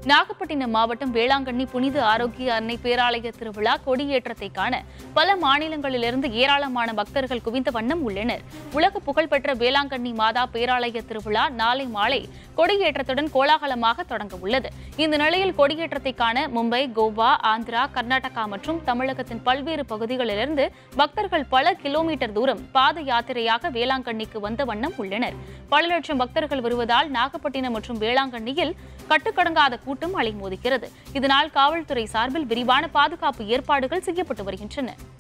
நாகப்பட்டினம் மாவட்டம் வேளாங்கண்ணி புனித ஆரோக்கிய அன்னை பேராலய திருவிழா கொடியேற்றத்தை காண பல மாநிலங்களிலிருந்து ஏராளமான பக்தர்கள் குவிந்த வண்ணம் உள்ளனர் உலக புகழ்பெற்ற வேளாங்கண்ணி மாதா பேராலய திருவிழா நாளை மாலை கொடியேற்றத்துடன் கோலாகலமாக தொடங்க உள்ளது இந்த நிலையில் கொடியேற்றத்தை காண மும்பை கோவா ஆந்திரா கர்நாடகா மற்றும் தமிழகத்தின் பல்வேறு பகுதிகளிலிருந்து பக்தர்கள் பல கிலோமீட்டர் தூரம் பாத யாத்திரையாக வேளாங்கண்ணிக்கு வந்த வண்ணம் உள்ளனர் பல லட்சம் பக்தர்கள் வருவதால் நாகப்பட்டினம் மற்றும் வேளாங்கண்ணியில் கட்டுக்கடங்காத கூட்டம் அலைமோதுகிறது இதனால் காவல்துறை சார்பில் விரிவான பாதுகாப்பு ஏற்பாடுகள் செய்யப்பட்டு வருகின்றன